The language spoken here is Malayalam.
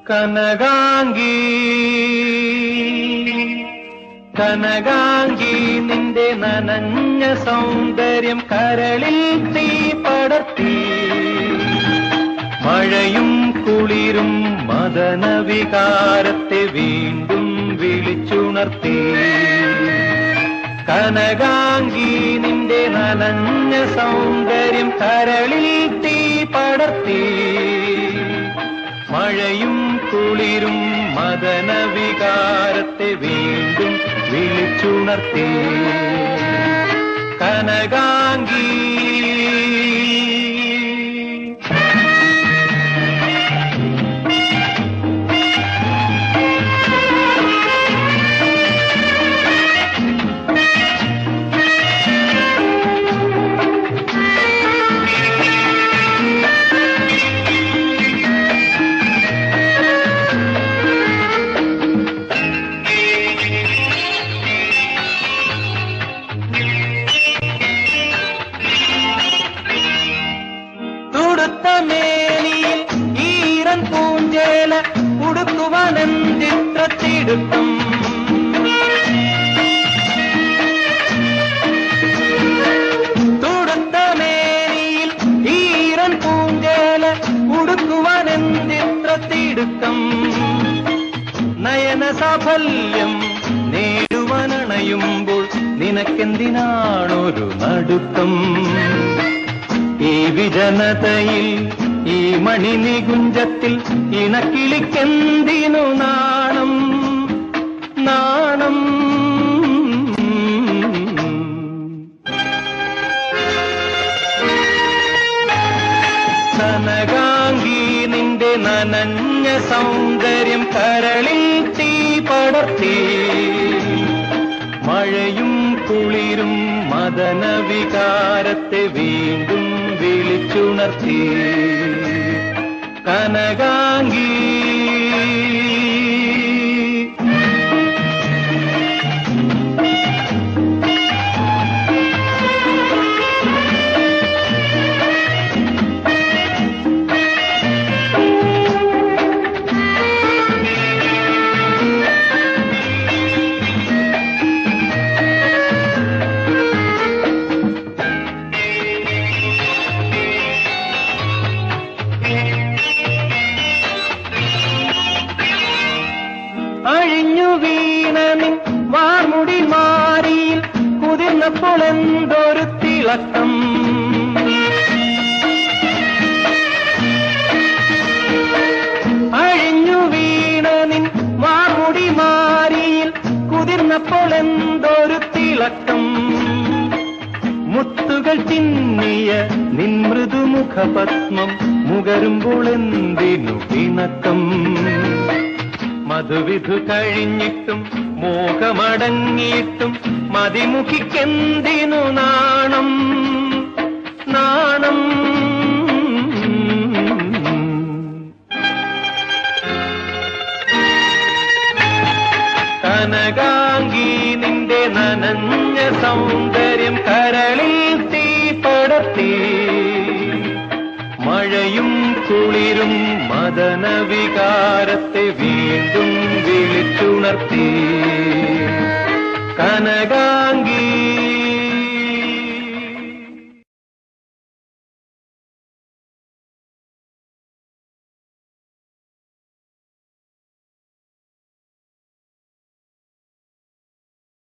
കനകാംഗി കനകാംഗി നിന്റെ നനഞ്ഞ സൗന്ദര്യം കരളിൽ തീ പടർത്തി മഴയും കുളിരും മദനവികാരത്തെ വീണ്ടും വിളിച്ചുണർത്തി കനകാംഗി നിന്റെ നനഞ്ഞ സൗന്ദര്യം കരളിൽ തീ പടർത്തി മഴയും കുളിരും മദനവികാരത്തെ വീണ്ടും വിളിച്ചുണർത്തി കനകാംഗി തുടുത്ത മേനിയിൽ ഈറൻ പൂഞ്ചേല ഉടുക്കുവാനെന്തിത്ര തിടുക്കം തുടുത്ത മേനിയിൽ ഈറൻ പൂഞ്ചേല ഉടുക്കുവാനെന്തിത്ര തിടുക്കം നയന സാഫല്യം നേടുവാനണയുമ്പോൾ നിനക്കെന്തിനാണൊരു നടുക്കം ഈ വിജനതയിൽ ഈ മണിനികുഞ്ചത്തിൽ ഇണക്കിളിക്കെന്തിനു നാണം നാണം കനകാംഗി നിന്റെ നനഞ്ഞ സൗന്ദര്യം കരളിൽ തീ പടർത്തി മഴയും കുളിരും മദനവികാരത്തെ വീണ്ടും വിളിച്ചുണർത്തി കനകാംഗി അഴിഞ്ഞു വീണ നിൻ വാർമുടി മാറിയിൽ കുതിർന്നപ്പോൾ എന്തൊരു തിളക്കം അഴിഞ്ഞു വീണ നിൻ വാർമുടി മാറിയിൽ കുതിർന്നപ്പോൾ എന്തൊരു തിളക്കം മുത്തുകൾ ചിന്നിയ നിൻ മൃദുമുഖപത്മം മുകരുമ്പോൾ എന്തിനു പിണക്കം മധുവിധു കഴിഞ്ഞിട്ടും മോഹമടങ്ങിയിട്ടും മതിമുഖിക്കെന്തിനു നാണം നാണം കനകാംഗി നിന്റെ നനഞ്ഞ സൗന്ദര്യം കരളിൽ തീ പടർത്തി മഴയും കുളിരും മദനവികാരത്തെ വീണ്ടും വിളിച്ചുണർത്തി കനകാംഗി